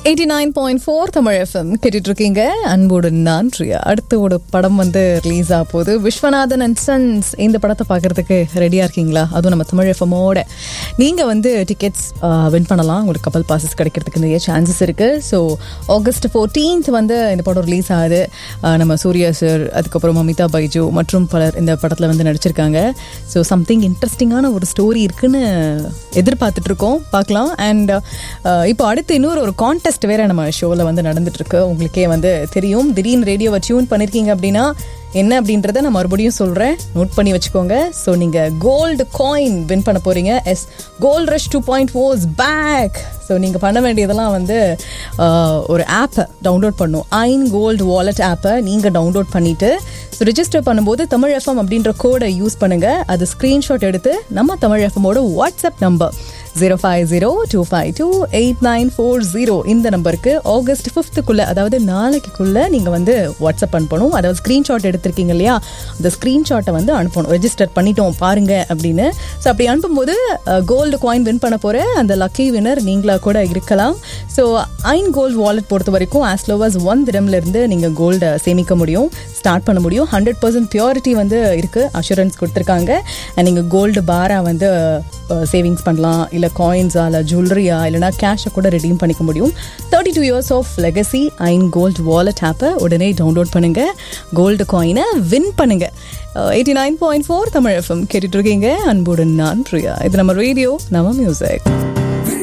eighty nine point four Tamil FM கேட்டுட்டு இருக்கீங்க அன்போடு நான் பிரியா அடுத்த ஒரு படம் வந்து ரிலீஸ் ஆக போகுது விஸ்வநாதன் அண்ட் சன்ஸ் இந்த படத்தை பார்க்கறதுக்கு ரெடியாக இருக்கீங்களா அதுவும் நம்ம தமிழ் எஃப்எம்மோட நீங்கள் வந்து டிக்கெட்ஸ் வின் பண்ணலாம் உங்களுக்கு கப்பல் பாசஸ் கிடைக்கிறதுக்கு நிறைய சான்சஸ் இருக்குது ஸோ ஆகஸ்ட் ஃபோர்டீன்த் வந்து இந்த படம் ரிலீஸ் ஆகுது ஆஹ் நம்ம சூர்யா சார் அதுக்கப்புறம் மமிதா பைஜு மற்றும் பலர் இந்த படத்தில் வந்து நடிச்சிருக்காங்க ஸோ சம்திங் இன்ட்ரெஸ்டிங்கான ஒரு ஸ்டோரி இருக்குன்னு எதிர்பார்த்துட்டு இருக்கோம் பார்க்கலாம் அண்ட் இப்போ அடுத்து இன்னொரு ஒரு கான்டெஸ்ட் வேற நம்ம ஷோவில் வந்து நடந்துட்டு இருக்கு உங்களுக்கே வந்து தெரியும் திடீர்னு ரேடியோவை டியூன் பண்ணியிருக்கீங்க அப்படின்னா என்ன அப்படின்றத நான் மறுபடியும் சொல்கிறேன் நோட் பண்ணி வச்சுக்கோங்க ஸோ நீங்கள் கோல்டு காயின் வின் பண்ண போகிறீங்க yes gold rush two point fours pack so நீங்கள் பண்ண வேண்டியதெல்லாம் வந்து ஆஹ், ஒரு ஆப்பை டவுன்லோட் பண்ணும் ஐன் கோல்டு வாலெட் ஆப்பை நீங்கள் டவுன்லோட் பண்ணிவிட்டு ஸோ ரிஜிஸ்டர் பண்ணும்போது தமிழ் எஃப்எம் அப்படின்ற கோடை யூஸ் பண்ணுங்கள் அது ஸ்க்ரீன்ஷாட் எடுத்து நம்ம தமிழ் எஃப்எம்மோட WhatsApp number zero five zero two five two eight nine four zero இந்த நம்பருக்கு ஆகஸ்ட் ஃபிஃப்த்துக்குள்ளே அதாவது நாளைக்குள்ளே நீங்கள் வந்து வாட்ஸ்அப் அனுப்பணும் அதாவது ஸ்க்ரீன்ஷாட் எடுத்திருக்கீங்க இல்லையா அந்த ஸ்க்ரீன்ஷாட்டை வந்து அனுப்பணும் ரெஜிஸ்டர் பண்ணிட்டோம் பாருங்க அப்படின்னு ஸோ அப்படி அனுப்பும்போது கோல்டு காயின் வின் பண்ண போகிற அந்த லக்கி வினர் நீங்களாக கூட இருக்கலாம் ஸோ ஐன் கோல்டு வாலெட் பொறுத்த வரைக்கும் ஆஸ் லோ அஸ் ஒன் இருந்து நீங்கள் கோல்டை சேமிக்க முடியும் ஸ்டார்ட் பண்ண முடியும் ஹண்ட்ரட் பர்சன்ட் பியூரிட்டி வந்து இருக்குது அஷூரன்ஸ் கொடுத்துருக்காங்க அண்ட் நீங்கள் கோல்டு பாராக வந்து சேவிங்ஸ் பண்ணலாம் இல்லை காயின்ஸா இல்லை ஜுவல்லரியா இல்லைனா கேஷை கூட ரெடீம் பண்ணிக்க முடியும் thirty two years of legacy ஐன் கோல்டு வாலெட் ஆப்பை உடனே டவுன்லோட் பண்ணுங்க கோல்டு காயினை வின் பண்ணுங்க eighty nine point four Tamil FM கேட்டுட்டு இருக்கீங்க அன்புடன் நான் பிரியா இது நம்ம ரேடியோ நம்ம மியூசிக்